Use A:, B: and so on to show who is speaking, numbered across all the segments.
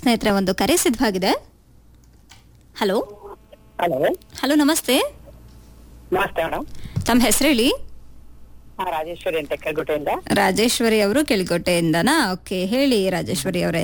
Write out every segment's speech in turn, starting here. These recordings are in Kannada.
A: ಸ್ನೇಹಿತರೆ ಒಂದು ಕರೆ ಸಿದ್ಧವಾಗಿದೆ ಹಲೋ
B: ಹಲೋ
A: ಹಲೋ ನಮಸ್ತೆ
B: ನಮಸ್ತೆ ಮೇಡಮ್
A: ತಮ್ಮ ಹೆಸರು ಹೇಳಿ
B: ಹಾ ರಾಜೇಶ್ವರಿ ಅಂತ ಕೆಳಗುಟೆಯಿಂದ
A: ರಾಜೇಶ್ವರಿ ಅವರು ಕೆಳಕೋಟೆಯಿಂದನಾ ಓಕೆ ಹೇಳಿ ರಾಜೇಶ್ವರಿ ಅವರೇ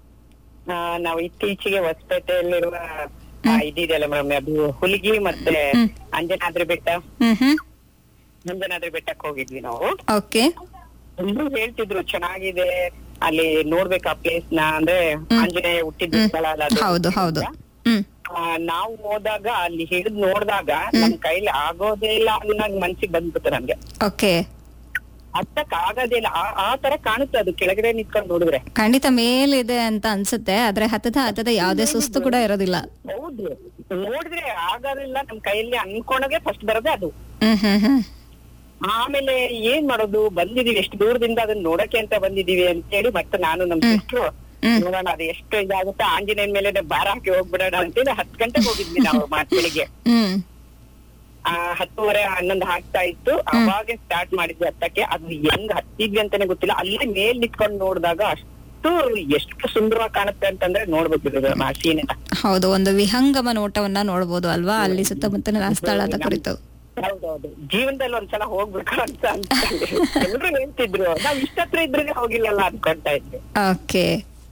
B: ಆ, ನಾವು ಇತ್ತೀಚೆಗೆ ಹೊಸಪೇಟೆಯಲ್ಲಿರುವ ಆ, ಇದಿದೆಯಲ್ಲ ಮೇಡಮ್ ಅದು ಹುಲಿಗಿ ಮತ್ತೆ
A: ಹ್ಮ್.
B: ಅಂಜನಾದ್ರಿ ಬೆಟ್ಟ
A: ಹ್ಮ್ ಹ್ಮ್
B: ಅಂಜನಾದ್ರಿ ಬೆಟ್ಟಕ್ಕೆ ಹೋಗಿದ್ವಿ ನಾವು
A: ಓಕೆ
B: ಎಲ್ರು ಹೇಳ್ತಿದ್ರು ಚೆನ್ನಾಗಿದೆ ಅಲ್ಲಿ ನೋಡ್ಬೇಕು ಆ ಪ್ಲೇಸ್ ನ ಅಂದ್ರೆ ಆಂಜನೇಯ ಹುಟ್ಟಿದ ಸ್ಥಳ ಅಲ್ಲ ಅದು.
A: ಹೌದು ಹೌದು ಹ್ಮ್
B: ಆ, ನಾವು ಹೋದಾಗ ಅಲ್ಲಿ ಹಿಡಿದು ನೋಡಿದಾಗ ನಮ್ ಕೈಲಿ ಆಗೋದೇ ಇಲ್ಲ ಅನ್ನೋ ಮನ್ಸಿಗೆ ಬಂದ್ಬಿಟ್ಟು ನಮ್ಗೆ
A: ಓಕೆ
B: ಹತ್ತಕ್ ಆಗೋದೇ ಇಲ್ಲ ಆ- ಆ ತರ ಕಾಣುತ್ತೆ ಅದು ಕೆಳಗಡೆ ನಿಂತ್ಕೊಂಡು ನೋಡಿದ್ರೆ
A: ಖಂಡಿತ ಮೇಲಿದೆ ಅಂತ ಅನ್ಸುತ್ತೆ ಆದ್ರೆ ಹತ್ತದ ಹತ್ತದ ಯಾವುದೇ ಸುಸ್ತು ಕೂಡ ಇರೋದಿಲ್ಲ
B: ಹೌದು ನೋಡಿದ್ರೆ ಆಗೋದಿಲ್ಲ ನಮ್ ಕೈಯಲ್ಲಿ ಅನ್ಕೊಂಡಾಗೆ ಫಸ್ಟ್ ಬರೋದೇ ಅದು
A: ಹ್ಮ್ ಹ್ಮ್ ಹ್ಮ್
B: ಆಮೇಲೆ ಏನ್ ಮಾಡೋದು ಬಂದಿದೀವಿ ಎಷ್ಟು ದೂರದಿಂದ ಅದನ್ನ ನೋಡಕ್ಕೆ ಅಂತ ಬಂದಿದೀವಿ ಅಂತ ಹೇಳಿ ಮತ್ತೆ ನಾನು ನಮ್ ಸಿಸ್ಟ್ರು
A: ಹ್ಮ್.
B: ನೋಡೋಣ ಅದು ಎಷ್ಟು ಇದಾಗುತ್ತೆ ಆಂಜನೇಯನ್ ಮೇಲೆ ಭಾರ ಹಾಕಿ ಹೋಗ್ಬಿಡೋಣ ಅಂತೇಳಿ ಹತ್ತು ಗಂಟೆಗೆ ಹೋಗಿದ್ವಿ ನಾವು ಮಾತ್ ಬೆಳಿಗ್ಗೆ
A: ಹ್ಮ್
B: ಆ ಹತ್ತುವರೆ ಹನ್ನೊಂದು ಆಗ್ತಾ ಇತ್ತು ಅವಾಗ ಸ್ಟಾರ್ಟ್ ಮಾಡಿದ್ವಿ ಹತ್ತಕ್ಕೆ ಅದು ಹೆಂಗ್ ಹತ್ತಿದ್ವಿ ಅಂತಾನೆ ಗೊತ್ತಿಲ್ಲ ಅಲ್ಲಿ ಮೇಲ್ ನಿಂತ್ಕೊಂಡು ನೋಡಿದಾಗ ಅಷ್ಟು ಎಷ್ಟು ಸುಂದರವಾಗಿ ಕಾಣುತ್ತೆ ಅಂತಂದ್ರೆ ನೋಡ್ಬೇಕು ಆ ಸೀನ್
A: ಹೌದು ಒಂದು ವಿಹಂಗಮ ನೋಟವನ್ನ ನೋಡ್ಬೋದು ಅಲ್ವಾ ಅಲ್ಲಿ ಸುತ್ತಮುತ್ತಲಿನ ಸ್ಥಳದ ಕುರಿತು
B: ಹೌದೌದು ಜೀವನದಲ್ಲಿ ಒಂದ್ಸಲ ಹೋಗ್ಬೇಕು ಅಂತ ಅನ್ಕೊಂಡೆ ಎಲ್ರು ಹೇಳ್ತಿದ್ರು ನಾವ್ ಇಷ್ಟತ್ರ ಇದ್ರೆ ಹೋಗಿಲ್ಲಲ್ಲ ಅನ್ಕೊಂತ ಇದ್ವಿ
A: ಓಕೆ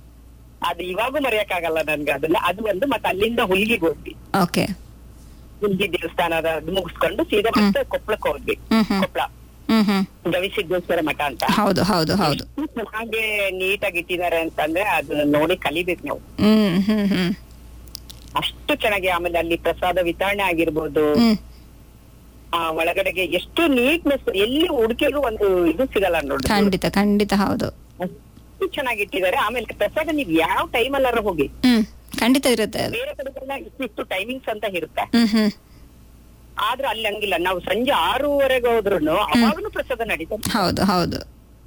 B: ಅದು ಇವಾಗೂ ಮರೆಯಕ್ಕಾಗಲ್ಲ ನನ್ಗೆ ಅದನ್ನ ಅದು ಒಂದು ಮತ್ತೆ ಅಲ್ಲಿಂದ ಹುಲ್ಗಿಗೆ ಹೋದ್ವಿ
A: ಓಕೆ
B: ಹುಲ್ಗಿ ದೇವಸ್ಥಾನದ ಅದು ಮುಗಿಸ್ಕೊಂಡು ಸೀದಾ ಮತ್ತೆ ಕೊಪ್ಪಳಕ್ಕೆ ಹೋದ್ವಿ
A: ಹ್ಮ್ ಹ್ಮ್
B: ಕೊಪ್ಪಳ
A: ಹ್ಮ್ ಹ್ಮ್
B: ಗವಿಸಿದ್ದೇಶ್ವರ ಮಠ ಅಂತ
A: ಹೌದು ಹೌದು ಹೌದು
B: ಹಾಗೆ ನೀಟಾಗಿ ಇಟ್ಟಿದ್ದಾರೆ ಅಂತಂದ್ರೆ ಅದನ್ನ ನೋಡಿ ಕಲಿಬೇಕು ನಾವು
A: ಹ್ಮ್ ಹ್ಮ್ ಹ್ಮ್
B: ಅಷ್ಟು ಚೆನ್ನಾಗಿ ಆಮೇಲೆ ಅಲ್ಲಿ ಪ್ರಸಾದ ವಿತರಣೆ ಆಗಿರ್ಬೋದು
A: ಹ್ಮ್
B: ಆ ಒಳಗಡೆಗೆ ಎಷ್ಟು ನೀಟ್ನೆಸ್ ಎಲ್ಲಿ ಹುಡುಕಿದ್ರು ಒಂದು ಇದು ಸಿಗಲ್ಲ ನೋಡಿ
A: ಖಂಡಿತ ಖಂಡಿತ ಹೌದು
B: ಅಷ್ಟು ಚೆನ್ನಾಗಿ ಇಟ್ಟಿದ್ದಾರೆ ಆಮೇಲೆ ಪ್ರಸಾದ ನೀವ್ ಯಾವ ಟೈಮ್ ಅಲ್ಲಾರ ಹೋಗಿ
A: ಹ್ಮ್ ಖಂಡಿತ ಇರುತ್ತೆ ಅದು
B: ಬೇರೆ ಕಡೆಗೆಲ್ಲ ಇಷ್ಟಿಷ್ಟು ಟೈಮಿಂಗ್ಸ್ ಅಂತ ಇರುತ್ತೆ
A: ಹ್ಮ್ ಹ್ಮ್
B: ಆದ್ರೆ ಅಲ್ಲಿ ಹಂಗಿಲ್ಲ ನಾವು ಸಂಜೆ ಆರೂವರೆಗೆ ಹೋದ್ರು ಅವಾಗ್ಲೂ ಪ್ರಸಾದ ನಡೀತದೆ
A: ಹೌದು ಹೌದು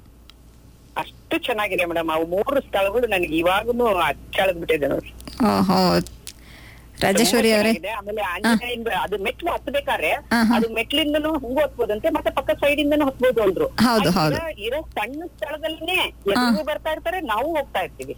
B: ಅಷ್ಟು ಚೆನ್ನಾಗಿದೆ ಮೇಡಮ್ ಅವು ಮೂರು ಸ್ಥಳಗಳು ನನಗೆ ಇವಾಗನು ಅಚ್ಚಾಳದ್ ಬಿಟ್ಟಿದೆ ನೋಡಿ
A: ಓಹೋ ರಾಜೇಶ್ವರಿ ಅವರೇ
B: ಚೆನ್ನಾಗಿದೆ. ಆಮೇಲೆ ಆಂಜನೇಯನ್ ಅದು ಮೆಟ್ಲು ಹತ್ಬೇಕಾದ್ರೆ
A: ಹಾ, ಹಾ.
B: ಅದು ಮೆಟ್ಲಿಂದನೂ ಹಂಗೂ ಹತ್ಬೋದಂತೆ ಮತ್ತೆ ಪಕ್ಕ ಸೈಡ್ ಇಂದನೂ ಹತ್ಬೋದು ಅಂದ್ರು
A: ಹೌದು,
B: ಅಲ್ಲಿ
A: ಹೌದು.
B: ಇರೋ- ಇರೋ ಸಣ್ಣ ಸ್ಥಳದಲ್ಲಿನೇ ಎಲ್ರಿಗೂ ಬರ್ತಾ ಇರ್ತಾರೆ ನಾವು ಹೋಗ್ತಾ ಇರ್ತೀವಿ